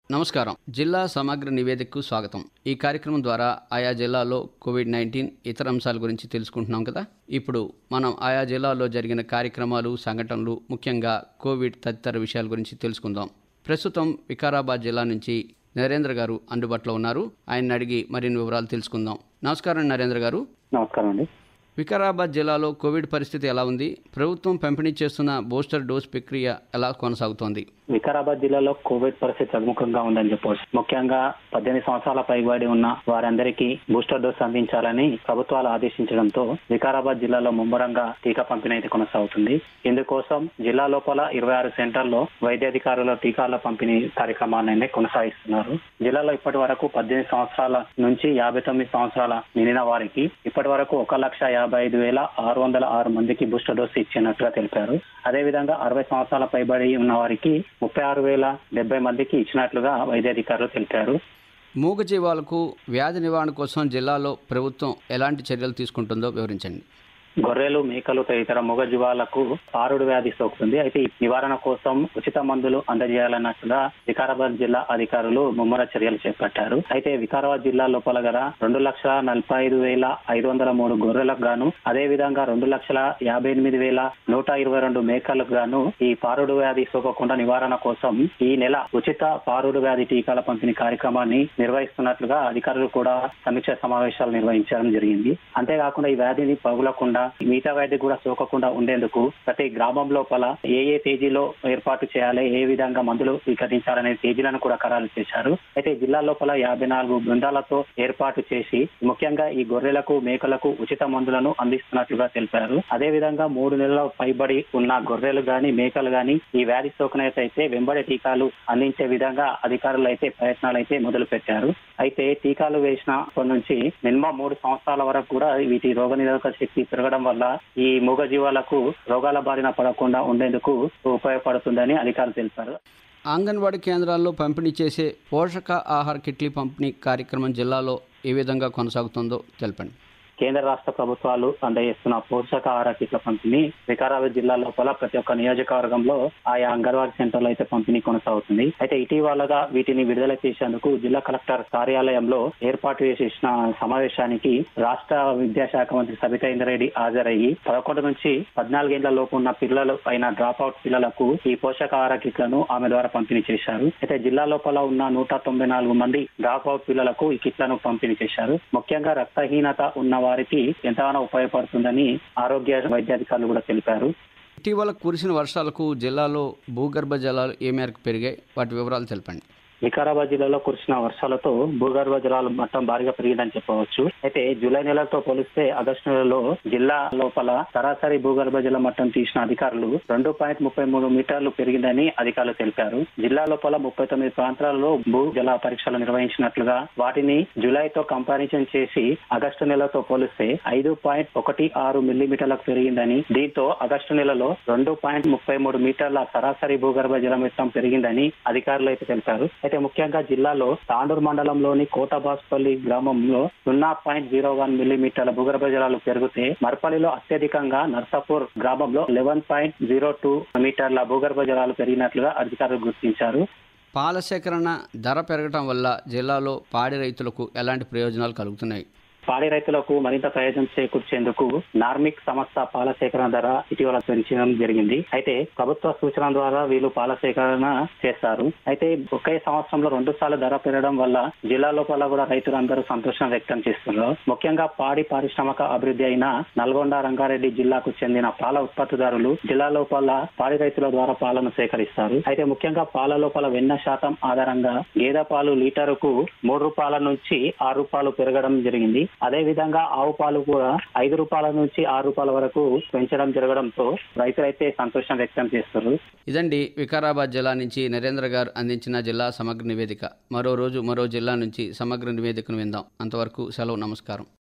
నమస్కారం జిల్లా సమగ్ర నివేదికకు స్వాగతం ఈ కార్యక్రమం ద్వారా ఆయా జిల్లాలో కోవిడ్ నైన్టీన్ ఇతర అంశాల గురించి తెలుసుకుంటున్నాం కదా ఇప్పుడు మనం ఆయా జిల్లాలో జరిగిన కార్యక్రమాలు సంఘటనలు ముఖ్యంగా కోవిడ్ తదితర విషయాల గురించి తెలుసుకుందాం ప్రస్తుతం వికారాబాద్ జిల్లా నుంచి నరేంద్ర గారు అందుబాటులో ఉన్నారు ఆయన అడిగి మరిన్ని వివరాలు తెలుసుకుందాం నమస్కారం నరేంద్ర గారు నమస్కారం అండి వికారాబాద్ జిల్లాలో కోవిడ్ పరిస్థితి ఎలా ఉంది ప్రభుత్వం పంపిణీ చేస్తున్న బూస్టర్ డోస్ ప్రక్రియ ఎలా కొనసాగుతోంది వికారాబాద్ జిల్లాలో కోవిడ్ పరిస్థితి అద్ముఖంగా ఉందని చెప్పవచ్చు ముఖ్యంగా పద్దెనిమిది సంవత్సరాల పైబడి ఉన్న వారందరికీ బూస్టర్ డోస్ అందించాలని ప్రభుత్వాలు ఆదేశించడంతో వికారాబాద్ జిల్లాలో ముమ్మరంగా టీకా పంపిణీ అయితే కొనసాగుతుంది ఇందుకోసం జిల్లా లోపల ఇరవై ఆరు సెంటర్లో వైద్యాధికారుల టీకాల పంపిణీ కార్యక్రమాన్ని కొనసాగిస్తున్నారు జిల్లాలో ఇప్పటి వరకు పద్దెనిమిది సంవత్సరాల నుంచి యాభై తొమ్మిది సంవత్సరాల నిండిన వారికి ఇప్పటి వరకు ఒక లక్ష యాభై ఐదు వేల ఆరు వందల ఆరు మందికి బూస్టర్ డోస్ ఇచ్చినట్టుగా తెలిపారు అదేవిధంగా అరవై సంవత్సరాల పైబడి ఉన్న వారికి ముప్పై ఆరు వేల డెబ్బై మందికి ఇచ్చినట్లుగా వైద్యాధికారులు తెలిపారు మూగజీవాలకు వ్యాధి నివారణ కోసం జిల్లాలో ప్రభుత్వం ఎలాంటి చర్యలు తీసుకుంటుందో వివరించండి గొర్రెలు మేకలు తదితర మూగజీవాలకు పారుడు వ్యాధి సోకుతుంది అయితే ఈ నివారణ కోసం ఉచిత మందులు అందజేయాలన్నట్టుగా వికారాబాద్ జిల్లా అధికారులు ముమ్మర చర్యలు చేపట్టారు అయితే వికారాబాద్ జిల్లా లోపల గల రెండు లక్షల నలభై ఐదు వేల ఐదు వందల మూడు గొర్రెలకు గాను అదే విధంగా రెండు లక్షల యాభై ఎనిమిది వేల నూట ఇరవై రెండు మేకలకు గాను ఈ పారుడు వ్యాధి సోకకుండా నివారణ కోసం ఈ నెల ఉచిత పారుడు వ్యాధి టీకాల పంపిణీ కార్యక్రమాన్ని నిర్వహిస్తున్నట్లుగా అధికారులు కూడా సమీక్ష సమావేశాలు నిర్వహించడం జరిగింది అంతేకాకుండా ఈ వ్యాధిని పగులకుండా మిగతా వ్యాధి కూడా సోకకుండా ఉండేందుకు ప్రతి గ్రామం లోపల ఏ ఏ తేదీలో ఏర్పాటు చేయాలి ఏ విధంగా మందులు స్వీకరించాలనే తేదీలను కూడా ఖరారు చేశారు అయితే జిల్లా లోపల యాభై నాలుగు బృందాలతో ఏర్పాటు చేసి ముఖ్యంగా ఈ గొర్రెలకు మేకలకు ఉచిత మందులను అందిస్తున్నట్లుగా తెలిపారు అదే విధంగా మూడు నెలల పైబడి ఉన్న గొర్రెలు గాని మేకలు గాని ఈ వ్యాధి సోకనైతే వెంబడి టీకాలు అందించే విధంగా అధికారులు అయితే ప్రయత్నాలు అయితే మొదలు పెట్టారు అయితే టీకాలు వేసినప్పటి నుంచి మినిమం మూడు సంవత్సరాల వరకు కూడా వీటి రోగ నిరోధక శక్తి పెరగడం వల్ల ఈ మూగజీవాలకు రోగాల బారిన పడకుండా ఉండేందుకు ఉపయోగపడుతుందని అధికారులు తెలిపారు అంగన్వాడీ కేంద్రాల్లో పంపిణీ చేసే పోషక ఆహార కిట్లీ పంపిణీ కార్యక్రమం జిల్లాలో ఏ విధంగా కొనసాగుతుందో తెలపండి కేంద్ర రాష్ట్ర ప్రభుత్వాలు అందజేస్తున్న పోషకాహార కిట్ల పంపిణీ వికారాబాద్ జిల్లా లోపల ప్రతి ఒక్క నియోజకవర్గంలో ఆయా అంగన్వాడీ సెంటర్లో అయితే పంపిణీ కొనసాగుతుంది అయితే ఇటీవలగా వీటిని విడుదల చేసేందుకు జిల్లా కలెక్టర్ కార్యాలయంలో ఏర్పాటు చేసిన సమావేశానికి రాష్ట్ర విద్యాశాఖ మంత్రి సబితా ఇంద్రెడ్డి హాజరయ్యి పదకొండు నుంచి పద్నాలుగేళ్ల లోపు ఉన్న పిల్లలు అయిన డ్రాప్ అవుట్ పిల్లలకు ఈ పోషకాహార కిట్లను ఆమె ద్వారా పంపిణీ చేశారు అయితే జిల్లా లోపల ఉన్న నూట తొంభై నాలుగు మంది డ్రాప్ అవుట్ పిల్లలకు ఈ కిట్లను పంపిణీ చేశారు ముఖ్యంగా రక్తహీనత ఉన్న వారికి ఎంతగానో ఉపయోగపడుతుందని ఆరోగ్య వైద్యాధికారులు కూడా తెలిపారు ఇటీవల కురిసిన వర్షాలకు జిల్లాలో భూగర్భ జలాలు ఏ మేరకు పెరిగాయి వాటి వివరాలు తెలపండి వికారాబాద్ జిల్లాలో కురిసిన వర్షాలతో భూగర్భ జలాల మట్టం భారీగా పెరిగిందని చెప్పవచ్చు అయితే జూలై నెలతో పోలిస్తే ఆగస్టు నెలలో జిల్లా లోపల సరాసరి భూగర్భ జల మట్టం తీసిన అధికారులు రెండు పాయింట్ ముప్పై మూడు మీటర్లు పెరిగిందని అధికారులు తెలిపారు జిల్లా లోపల ముప్పై తొమ్మిది ప్రాంతాలలో భూ జల పరీక్షలు నిర్వహించినట్లుగా వాటిని జూలైతో కంపారిజన్ చేసి ఆగస్టు నెలతో పోలిస్తే ఐదు పాయింట్ ఒకటి ఆరు మిల్లీమీటర్లకు పెరిగిందని దీంతో ఆగస్టు నెలలో రెండు పాయింట్ ముప్పై మూడు మీటర్ల సరాసరి భూగర్భ జల మట్టం పెరిగిందని అధికారులు అయితే తెలిపారు అయితే ముఖ్యంగా జిల్లాలో తాండూరు మండలంలోని కోటబాస్పల్లి గ్రామంలో సున్నా పాయింట్ జీరో వన్ మిల్లీమీటర్ల భూగర్భ జలాలు పెరిగితే మర్పల్లిలో అత్యధికంగా నర్సాపూర్ గ్రామంలో లెవెన్ పాయింట్ జీరో టూ మీటర్ల భూగర్భ జలాలు పెరిగినట్లుగా అధికారులు గుర్తించారు పాల సేకరణ ధర పెరగటం వల్ల జిల్లాలో పాడి రైతులకు ఎలాంటి ప్రయోజనాలు కలుగుతున్నాయి పాడి రైతులకు మరింత ప్రయోజనం చేకూర్చేందుకు నార్మిక్ సంస్థ పాల సేకరణ ధర ఇటీవల పెంచడం జరిగింది అయితే ప్రభుత్వ సూచన ద్వారా వీళ్ళు పాల సేకరణ చేస్తారు అయితే ఒకే సంవత్సరంలో రెండు సార్లు ధర పెరగడం వల్ల జిల్లా లోపల కూడా రైతులందరూ సంతోషం వ్యక్తం చేస్తున్నారు ముఖ్యంగా పాడి పారిశ్రామిక అభివృద్ధి అయిన నల్గొండ రంగారెడ్డి జిల్లాకు చెందిన పాల ఉత్పత్తిదారులు జిల్లా లోపల పాడి రైతుల ద్వారా పాలను సేకరిస్తారు అయితే ముఖ్యంగా పాల లోపల వెన్న శాతం ఆధారంగా గేదె పాలు లీటరుకు మూడు రూపాయల నుంచి ఆరు రూపాయలు పెరగడం జరిగింది అదే విధంగా ఆవు పాలు కూడా ఐదు రూపాయల నుంచి ఆరు రూపాయల వరకు పెంచడం జరగడంతో రైతులైతే సంతోషం వ్యక్తం చేస్తారు ఇదండి వికారాబాద్ జిల్లా నుంచి నరేంద్ర గారు అందించిన జిల్లా సమగ్ర నివేదిక మరో రోజు మరో జిల్లా నుంచి సమగ్ర నివేదికను విందాం అంతవరకు సెలవు నమస్కారం